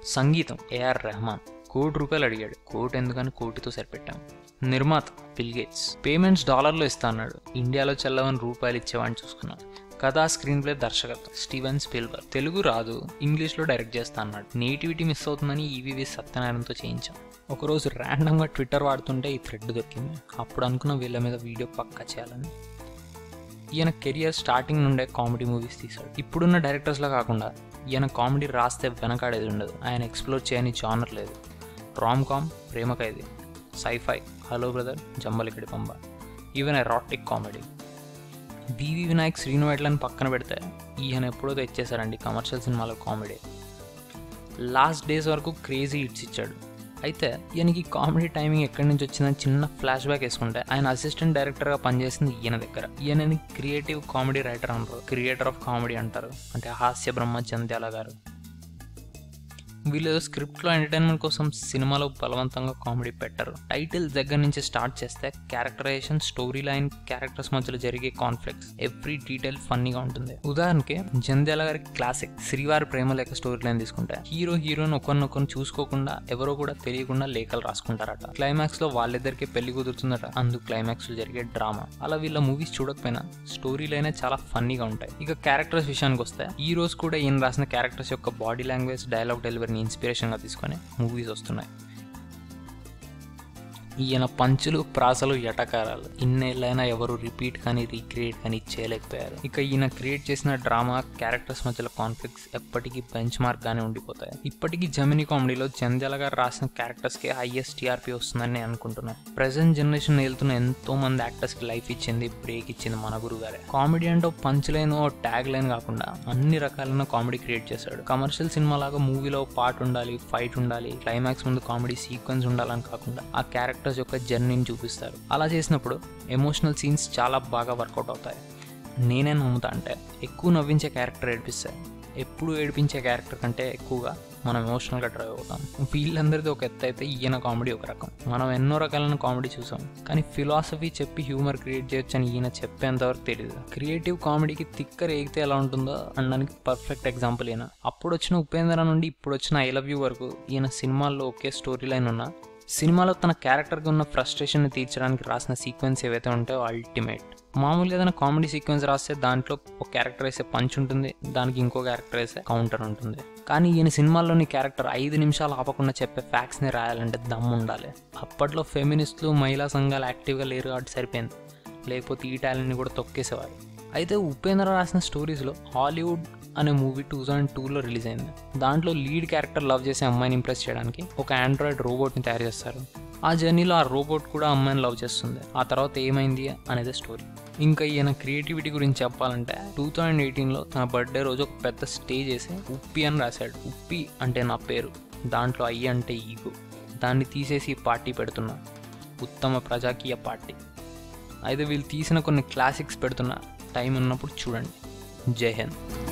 సంగీతం ఏఆర్ రెహమాన్ కోటి రూపాయలు అడిగాడు కోటి ఎందుకని కోటితో సరిపెట్టాం నిర్మాత బిల్ గేట్స్ పేమెంట్స్ డాలర్లో ఇస్తా అన్నాడు ఇండియాలో చల్లవని రూపాయలు ఇచ్చేవాడిని చూసుకున్నాను కథా స్క్రీన్ ప్లే దర్శకత్వం స్టీవెన్ స్పిల్బర్గ్ తెలుగు రాదు ఇంగ్లీష్లో డైరెక్ట్ చేస్తా అన్నాడు నేటివిటీ మిస్ అవుతుందని ఈవీవి సత్యనారాయణతో చేయించాం ఒకరోజు ర్యాండమ్గా ట్విట్టర్ వాడుతుంటే ఈ థ్రెడ్ దొరికింది అప్పుడు అనుకున్న వీళ్ళ మీద వీడియో పక్కా చేయాలని ఈయన కెరియర్ స్టార్టింగ్ నుండే కామెడీ మూవీస్ తీశాడు ఇప్పుడున్న డైరెక్టర్స్లో కాకుండా ఈయన కామెడీ రాస్తే వెనకాడేది ఉండదు ఆయన ఎక్స్ప్లోర్ చేయని జానర్ లేదు rom com Prema Khaidi sci-fi hello brother Jambalakidi Pamba even erotic comedy BV Vinayak శ్రీనువైట్లను పక్కన పెడితే ఈయన ఎప్పుడో తెచ్చేశారండి కమర్షియల్ సినిమాలో కామెడీ లాస్ట్ డేస్ వరకు క్రేజీ హిట్స్ ఇచ్చాడు అయితే ఈయనకి కామెడీ టైమింగ్ ఎక్కడి నుంచి వచ్చిందని చిన్న ఫ్లాష్ బ్యాక్ వేసుకుంటే ఆయన అసిస్టెంట్ డైరెక్టర్గా పనిచేసింది ఈయన దగ్గర ఈయనని క్రియేటివ్ కామెడీ రైటర్ అంటారు క్రియేటర్ ఆఫ్ కామెడీ అంటారు అంటే హాస్య బ్రహ్మ జంధ్యాల గారు వీళ్ళు స్క్రిప్ట్లో ఎంటర్టైన్మెంట్ కోసం సినిమాలో బలవంతంగా కామెడీ పెట్టరు టైటిల్ దగ్గర నుంచి స్టార్ట్ చేస్తే క్యారెక్టరైజేషన్ స్టోరీ లైన్ క్యారెక్టర్స్ మధ్యలో జరిగే కాన్ఫ్లిక్ట్స్ ఎవ్రీ డీటెయిల్ ఫన్నీగా ఉంటుంది ఉదాహరణకి జంధ్యాల గారి classic Srivari Prema Lekha story line తీసుకుంటే హీరో హీరోయిన్ ఒకరినొకరిని చూసుకోకుండా ఎవరో కూడా తెలియకుండా లేఖలు రాసుకుంటారట క్లైమాక్స్ లో వాళ్ళిద్దరికి పెళ్లి కుదురుతుందట అందుకు క్లైమాక్స్ లో జరిగే డ్రామా అలా వీళ్ళ మూవీస్ చూడకపోయినా స్టోరీ లైనే చాలా ఫన్నీగా ఉంటాయి ఇక క్యారెక్టర్స్ విషయానికి వస్తే ఈ రోజు కూడా ఈయన రాసిన క్యారెక్టర్స్ యొక్క బాడీ లాంగ్వేజ్ డైలాగ్ డెలివరీని ఇన్స్పిరేషన్గా తీసుకొని మూవీస్ వస్తున్నాయి ఈయన పంచులు ప్రాసలు ఎటకారాలు ఇన్నేళ్ళైనా ఎవరు రిపీట్ కానీ రీక్రియేట్ కానీ చేయలేకపోయారు ఇక ఈయన క్రియేట్ చేసిన డ్రామా క్యారెక్టర్స్ మధ్యలో కాన్ఫ్లిక్ట్స్ ఎప్పటికీ బెంచ్ మార్క్ గానే ఉండిపోతాయి ఇప్పటికీ జమినీ కామెడీలో జంజల గారు రాసిన క్యారెక్టర్స్ కి హైయెస్ట్ టీఆర్పీ వస్తుందని నేను అనుకుంటున్నాను ప్రెసెంట్ జనరేషన్ వెళ్తున్న ఎంతో మంది యాక్టర్స్ కి లైఫ్ ఇచ్చింది బ్రేక్ ఇచ్చింది మన గురువు గారే కామెడీ అంటే పంచ్ లైన్ ట్యాగ్ లైన్ కాకుండా అన్ని రకాలైన కామెడీ క్రియేట్ చేశాడు కమర్షియల్ సినిమా లాగా మూవీలో పార్ట్ ఉండాలి ఫైట్ ఉండాలి క్లైమాక్స్ ముందు కామెడీ సీక్వెన్స్ ఉండాలని కాకుండా ఆ క్యారెక్టర్స్ యొక్క జర్నీని చూపిస్తారు అలా చేసినప్పుడు ఎమోషనల్ సీన్స్ చాలా బాగా వర్కౌట్ అవుతాయి నేనే నమ్ముతా అంటే ఎక్కువ నవ్వించే క్యారెక్టర్ ఏడిపిస్తాయి ఎప్పుడు ఏడిపించే క్యారెక్టర్ కంటే ఎక్కువగా మనం ఎమోషనల్గా డ్రైవ్ అవుతాం వీళ్ళందరిది ఒక ఎత్తు అయితే ఈయన కామెడీ ఒక రకం మనం ఎన్నో రకాలైన కామెడీ చూసాం కానీ ఫిలాసఫీ చెప్పి హ్యూమర్ క్రియేట్ చేయొచ్చు అని ఈయన చెప్పేంతవరకు తెలియదు క్రియేటివ్ కామెడీకి తిక్కర్ ఏగితే ఎలా ఉంటుందో అనడానికి పర్ఫెక్ట్ ఎగ్జాంపుల్ ఈయన అప్పుడు వచ్చిన ఉపేంద్ర నుండి ఇప్పుడు వచ్చిన ఐ లవ్ యూ వరకు ఈయన సినిమాల్లో ఒకే స్టోరీ లైన్ ఉన్నా సినిమాలో తన క్యారెక్టర్కి ఉన్న ఫ్రస్ట్రేషన్ని తీర్చడానికి రాసిన సీక్వెన్స్ ఏవైతే ఉంటాయో అల్టిమేట్ మామూలుగా ఏదైనా కామెడీ సీక్వెన్స్ రాస్తే దాంట్లో ఒక క్యారెక్టర్ వేసే పంచ్ ఉంటుంది దానికి ఇంకో క్యారెక్టర్ వేసే కౌంటర్ ఉంటుంది కానీ ఈయన సినిమాల్లోని క్యారెక్టర్ ఐదు నిమిషాలు ఆపకుండా చెప్పే ఫ్యాక్ట్స్ని రాయాలంటే దమ్ము ఉండాలి అప్పట్లో ఫెమినిస్టులు మహిళా సంఘాలు యాక్టివ్గా లేరు కాబట్టి సరిపోయింది లేకపోతే ఈ టాలెంట్ని కూడా తొక్కేసేవారు అయితే ఉపేంద్ర రాసిన స్టోరీస్లో హాలీవుడ్ అనే మూవీ టూ థౌజండ్ టూలో రిలీజ్ అయింది దాంట్లో లీడ్ క్యారెక్టర్ లవ్ చేసే అమ్మాయిని ఇంప్రెస్ చేయడానికి ఒక ఆండ్రాయిడ్ రోబోట్ని తయారు చేస్తారు ఆ జర్నీలో ఆ రోబోట్ కూడా అమ్మాయిని లవ్ చేస్తుంది ఆ తర్వాత ఏమైంది అనేది స్టోరీ ఇంకా ఈయన క్రియేటివిటీ గురించి చెప్పాలంటే టూ థౌజండ్ ఎయిటీన్లో తన బర్త్డే రోజు ఒక పెద్ద స్టేజ్ వేసి ఉప్పి అని రాశాడు ఉప్పి అంటే నా పేరు దాంట్లో అయ్యి అంటే ఈగో దాన్ని తీసేసి పార్టీ పెడుతున్నా ఉత్తమ ప్రజాకీయ పార్టీ అయితే వీళ్ళు తీసిన కొన్ని క్లాసిక్స్ పెడుతున్నా టైం ఉన్నప్పుడు చూడండి జై హింద్